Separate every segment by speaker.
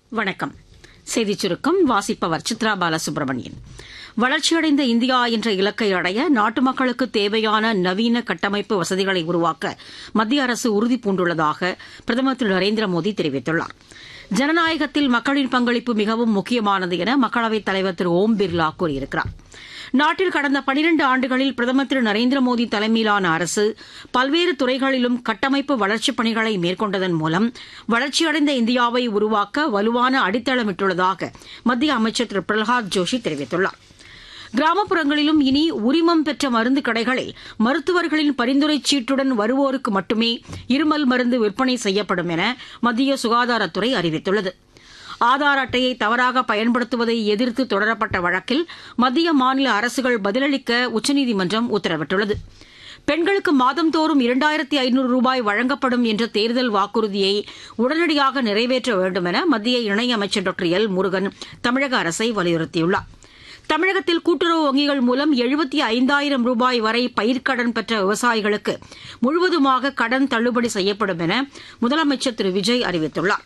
Speaker 1: வணக்கம் செய்திச் சுருக்கம் வாசிப்பவர் சித்ரா பாலசுப்ரமணியன் வளர்ச்சியடைந்த இந்தியா என்ற இலக்கை அடைய நாட்டு மக்களுக்கு தேவையான நவீன கட்டமைப்பு வசதிகளை உருவாக்க மத்திய அரசு உறுதிபூண்டுள்ளதாக பிரதமர் திரு நரேந்திர மோடி தெரிவித்துள்ளார் ஜனநாயகத்தில் மக்களின் பங்களிப்பு மிகவும் முக்கியமானது என மக்களவைத் தலைவர் திரு ஓம் பிர்லா கூறியிருக்கிறார் நாட்டில் கடந்த பனிரண்டு ஆண்டுகளில் பிரதமர் திரு நரேந்திர மோடி தலைமையிலான அரசு பல்வேறு துறைகளிலும் கட்டமைப்பு வளர்ச்சிப் பணிகளை மேற்கொண்டதன் மூலம் வளர்ச்சியடைந்த இந்தியாவை உருவாக்க வலுவான அடித்தளமிட்டுள்ளதாக மத்திய அமைச்சர் திரு பிரகலாத் ஜோஷி தெரிவித்துள்ளார் கிராமப்புறங்களிலும் இனி உரிமம் பெற்ற மருந்து கடைகளில் மருத்துவர்களின் பரிந்துரை சீட்டுடன் வருவோருக்கு மட்டுமே இருமல் மருந்து விற்பனை செய்யப்படும் என மத்திய சுகாதாரத்துறை அறிவித்துள்ளது ஆதார் அட்டையை தவறாக பயன்படுத்துவதை எதிர்த்து தொடரப்பட்ட வழக்கில் மத்திய மாநில அரசுகள் பதிலளிக்க உச்சநீதிமன்றம் உத்தரவிட்டுள்ளது பெண்களுக்கு மாதந்தோறும் இரண்டாயிரத்தி ஐநூறு ரூபாய் வழங்கப்படும் என்ற தேர்தல் வாக்குறுதியை உடனடியாக நிறைவேற்ற வேண்டும் என மத்திய இணையமைச்சர் டாக்டர் எல் முருகன் தமிழக அரசை வலியுறுத்தியுள்ளார் தமிழகத்தில் கூட்டுறவு வங்கிகள் மூலம் எழுபத்தி ஐந்தாயிரம் ரூபாய் வரை பயிர்க்கடன் பெற்ற விவசாயிகளுக்கு முழுவதுமாக கடன் தள்ளுபடி செய்யப்படும் என முதலமைச்சர் திரு விஜய் அறிவித்துள்ளார்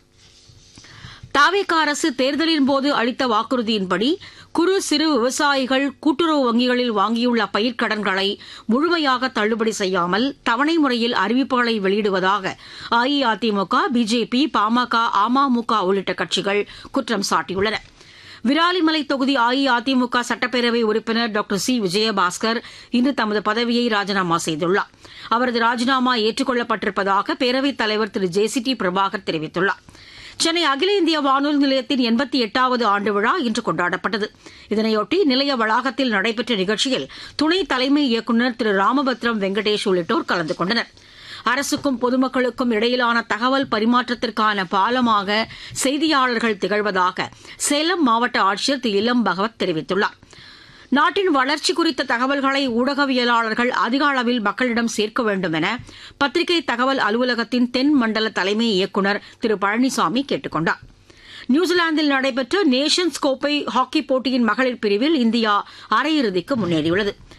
Speaker 1: தாவேக அரசு தேர்தலின் போது அளித்த வாக்குறுதியின்படி குறு சிறு விவசாயிகள் கூட்டுறவு வங்கிகளில் வாங்கியுள்ள பயிர்க்கடன்களை முழுமையாக தள்ளுபடி செய்யாமல் தவணை முறையில் அறிவிப்புகளை வெளியிடுவதாக அஇஅதிமுக பிஜேபி பாமக அமமுக உள்ளிட்ட கட்சிகள் குற்றம் சாட்டியுள்ளன விராலிமலை தொகுதி அஇஅதிமுக சட்டப்பேரவை உறுப்பினர் டாக்டர் சி விஜயபாஸ்கர் இன்று தமது பதவியை ராஜினாமா செய்துள்ளார் அவரது ராஜினாமா ஏற்றுக் பேரவைத் தலைவர் Thiru J C D Prabhakar தெரிவித்துள்ளார் சென்னை அகில இந்திய வானொலி நிலையத்தின் எண்பத்தி எட்டாவது ஆண்டு விழா இன்று கொண்டாடப்பட்டது இதனையொட்டி நிலைய வளாகத்தில் நடைபெற்ற நிகழ்ச்சியில் துணை தலைமை இயக்குநர் திரு ராமபத்ரம் வெங்கடேஷ் உள்ளிட்டோர் கலந்து கொண்டனர் அரசுக்கும் பொதுமக்களுக்கும் இடையிலான தகவல் பரிமாற்றத்திற்கான பாலமாக செய்தியாளர்கள் திகழ்வதாக சேலம் மாவட்ட ஆட்சியர் திரு இளம் பகவத் தெரிவித்துள்ளார் நாட்டின் வளர்ச்சி குறித்த தகவல்களை ஊடகவியலாளர்கள் அதிக அளவில் மக்களிடம் சேர்க்க வேண்டும் என பத்திரிகை தகவல் அலுவலகத்தின் தென் மண்டல தலைமை இயக்குநர் திரு பழனிசாமி கேட்டுக் கொண்டார் நியூசிலாந்தில் நடைபெற்ற நேஷன்ஸ் கோப்பை ஹாக்கி போட்டியின் மகளிர் பிரிவில் இந்தியா அரையிறுதிக்கு முன்னேறியுள்ளது